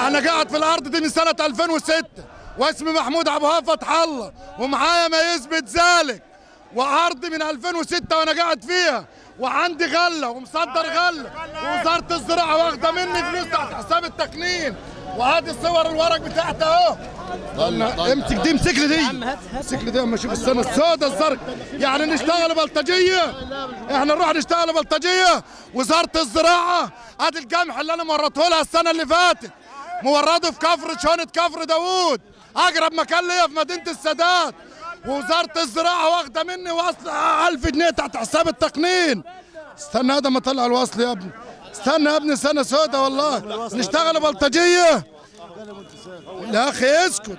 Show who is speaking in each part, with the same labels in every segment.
Speaker 1: انا قاعد في الارض دي من سنه 2006 واسمي محمود ابو هاب فتح الله ومعايا ما يثبت ذلك وارض من 2006 وانا قاعد فيها وعندي غله ومصدر غله ووزاره الزراعه واخده مني فلوس تحت حساب التقنين وهذه الصور الورق بتاعتها اهو استنى، امسك دي امسك لي دي امسك لي دي اما اشوف السنه السوداء الزرق يعني نشتغل بلطجيه احنا نروح نشتغل بلطجيه وزاره الزراعه ادي القمح اللي انا مرته لها السنه اللي فاتت مورده في كفر شونه كفر داوود اقرب مكان ليا في مدينه السادات ووزاره الزراعه واخده مني وصل 1000 جنيه تحت حساب التقنين استنى هذا ما طلع الوصل يا ابني استنى يا ابني سنه سوداء والله نشتغل بلطجيه يا اخي اسكت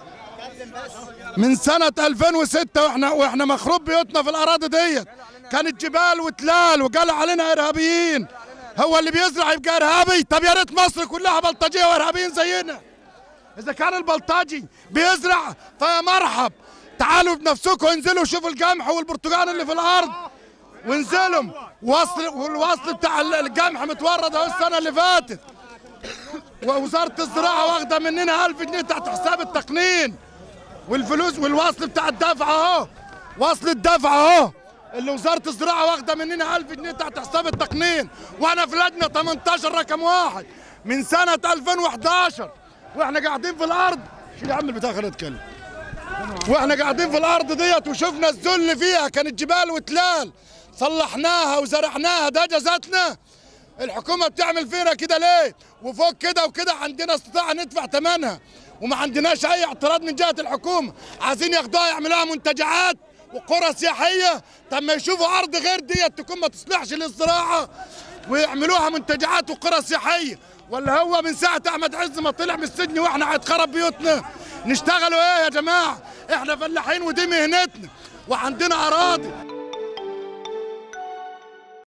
Speaker 1: من سنة 2006 واحنا واحنا مخروب بيوتنا في الأراضي ديت كانت جبال وتلال وقال علينا إرهابيين هو اللي بيزرع يبقى إرهابي طب يا ريت مصر كلها بلطجية وإرهابيين زينا إذا كان البلطجي بيزرع فيا مرحب تعالوا بنفسكم انزلوا شوفوا القمح والبرتقال اللي في الأرض وانزلوا وصل والوصل بتاع القمح متورد اهو السنة اللي فاتت ووزارة الزراعة واخدة مننا 1000 جنيه تحت حساب التقنين والفلوس والوصل بتاع الدفع اهو وصل الدفع اهو اللي وزاره الزراعه واخده مننا 1000 جنيه تحت حساب التقنين وانا في لجنه 18 رقم واحد من سنه 2011 واحنا قاعدين في الارض شيل يا عم البتاع خلينا نتكلم واحنا قاعدين في الارض ديت وشفنا الذل فيها كانت جبال وتلال صلحناها وزرعناها ده جزاتنا الحكومه بتعمل فينا كده ليه وفوق كده وكده عندنا استطاعه ندفع ثمنها وما عندناش اي اعتراض من جهه الحكومه عايزين ياخدوها يعملوها منتجعات وقرى سياحيه طب ما يشوفوا ارض غير ديت تكون ما تصلحش للزراعه ويعملوها منتجعات وقرى سياحيه ولا هو من ساعه احمد عز ما طلع من السجن واحنا هيتخرب بيوتنا نشتغلوا ايه يا جماعه احنا فلاحين ودي مهنتنا وعندنا اراضي